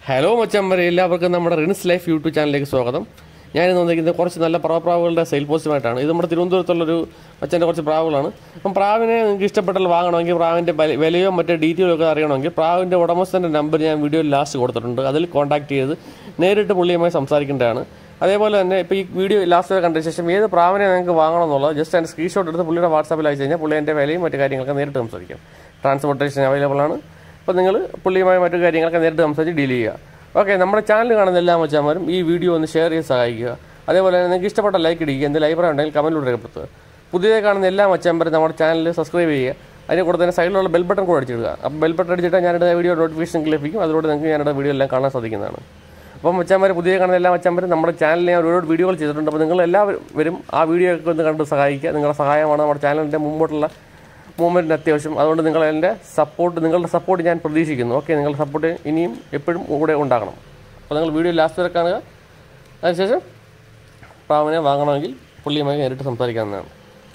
hello മച്ചമ്പരെ എല്ലാവർക്കും നമ്മുടെ rinse life YouTube ചാനലിലേക്ക് സ്വാഗതം ഞാൻ ഇന്ന് വന്നിരിക്കുന്നത് കുറച്ച് നല്ല പ്രാവുകളുടെ സെയിൽ പോസ്റ്റുമായിട്ടാണ് ഇത് നമ്മുടെ തിരുവനന്തപുരത്തുള്ളൊരു മച്ചൻ്റെ കുറച്ച് പ്രാവുകളാണ് അപ്പം പ്രാവിനെ നിങ്ങൾക്ക് ഇഷ്ടപ്പെട്ടാൽ വാങ്ങണമെങ്കിൽ പ്രാവിൻ്റെ ബല- വിലയോ മറ്റേ ഡീറ്റെയിലോ ഒക്കെ അറിയണമെങ്കിൽ പ്രാവിൻ്റെ ഉടമസ്ഥൻ്റെ നമ്പർ ഞാൻ വീഡിയോയിൽ ലാസ്റ്റ് കൊടുത്തിട്ടുണ്ട് അതിൽ കോൺടാക്ട് ചെയ്ത് നേരിട്ട് പുള്ളിയുമായി സംസാരിക്കേണ്ടതാണ് അതേപോലെ തന്നെ ഇപ്പോൾ ഈ വീഡിയോ ലാസ്റ്റ് കണ്ട ശേഷം ഏത് പ്രാവിനെ നിങ്ങൾക്ക് വാങ്ങണം എന്നുള്ളത് ജസ്റ്റ് അതിൻ്റെ സ്ക്രീൻഷോട്ട് എടുത്ത് പുള്ളിയുടെ വാട്സാപ്പിൽ അയച്ചു കഴിഞ്ഞാൽ പുള്ളി എൻ്റെ വിലയും മറ്റു കാര്യങ്ങളൊക്കെ നേരിട്ട് സംസാരിക്കാം ട്രാൻസ്പോർട്ടേഷൻ അവൈലബിൾ ആണ് അപ്പോൾ നിങ്ങൾ പുള്ളിയുമായി മറ്റു കാര്യങ്ങളൊക്കെ നേരിട്ട് സംസാരിച്ച് ഡീൽ ചെയ്യുക ഓക്കെ നമ്മുടെ ചാനൽ കാണുന്ന എല്ലാ മച്ചാന്മാരും ഈ വീഡിയോ ഒന്ന് ഷെയർ ചെയ്ത് സഹായിക്കുക അതേപോലെ തന്നെ നിങ്ങൾക്ക് ഇഷ്ടപ്പെട്ട ലൈക്ക് ഇടിക്കുക എന്തെങ്കിലും അഭിപ്രായം ഉണ്ടെങ്കിൽ കമൻറ്റിലൂടെ രേഖപ്പെടുത്തുക പുതിയതായി കാണുന്ന എല്ലാ മച്ചാന്മാരും നമ്മുടെ ചാനൽ സബ്സ്ക്രൈബ് ചെയ്യുക അതിന് കൂടെ തന്നെ സൈഡിലുള്ള ബെൽ ബട്ടൺ കൂടെ അടിച്ചിടുക അപ്പോൾ ബെൽ ബട്ടൺ അടിച്ചിട്ട് ഞാനിടുന്ന വീഡിയോ നോട്ടിഫിക്കേഷൻ ലഭിക്കും അതിലൂടെ നിങ്ങൾക്ക് ഞാനിടുന്ന വീഡിയോ എല്ലാം കാണാൻ സാധിക്കുന്നതാണ് അപ്പം മച്ചാന്മാർ പുതിയ കാണുന്ന എല്ലാ മച്ചാന്മാരും നമ്മുടെ ചാനലിൽ ഞാൻ ഒരുപാട് വീഡിയോകൾ ചെയ്തിട്ടുണ്ട് അപ്പോൾ നിങ്ങൾ എല്ലാവരും ആ വീഡിയോ ഒക്കെ ഒന്ന് കണ്ട് സഹായിക്കുക നിങ്ങളുടെ സഹായമാണ് നമ്മുടെ ചാനലിൻ്റെ മുമ്പോട്ടുള്ള മൂവ്മെൻറ്റിന് അത്യാവശ്യം അതുകൊണ്ട് നിങ്ങൾ എൻ്റെ സപ്പോർട്ട് നിങ്ങളുടെ സപ്പോർട്ട് ഞാൻ പ്രതീക്ഷിക്കുന്നു ഓക്കെ നിങ്ങളുടെ സപ്പോർട്ട് ഇനിയും എപ്പോഴും കൂടെ ഉണ്ടാകണം അപ്പോൾ നിങ്ങൾ വീഡിയോ ലാസ്റ്റ് വരെ കാണുക അതിനുശേഷം പ്രാവിനെ വാങ്ങണമെങ്കിൽ പുള്ളിയുമായി നേരിട്ട് സംസാരിക്കാവുന്നതാണ്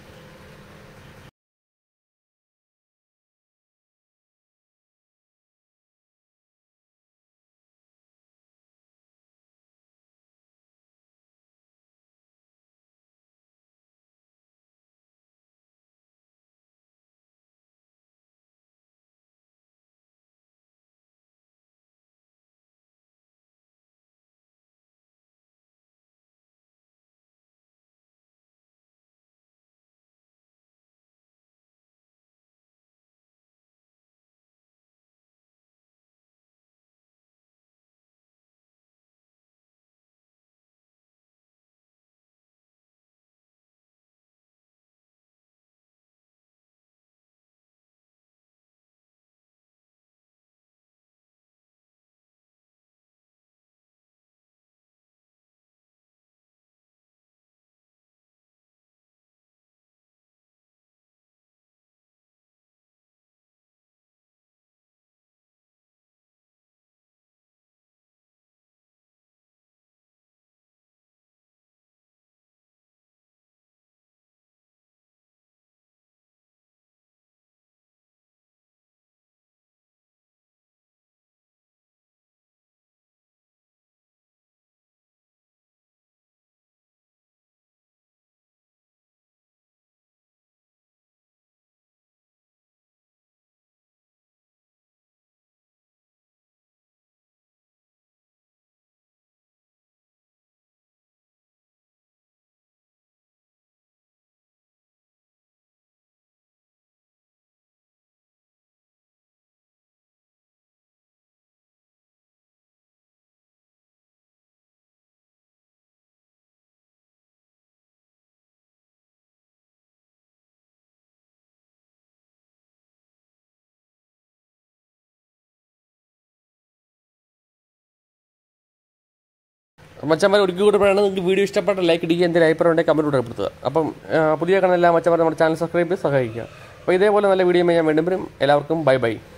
മച്ചന്മാർ ഒരുക്കി കൂട്ടുമ്പോഴാണ് നിങ്ങൾക്ക് വീഡിയോ ഇഷ്ടപ്പെട്ട ലൈക്ക് ഇടിക്കുക എന്തെങ്കിലും അഭിപ്രായം ഉണ്ടെങ്കിൽ കമൻറ്റ് രേഖപ്പെടുത്തുക അപ്പം ആ, പുതിയ കാണുന്ന എല്ലാ മച്ചന്മാരും നമ്മുടെ ചാനൽ സബ്സ്ക്രൈബ് ചെയ്ത് സഹായിക്കുക അപ്പോൾ ഇതേപോലെ നല്ല വീഡിയോ ഞാൻ വീണ്ടും വരും എല്ലാവർക്കും ബൈ ബൈ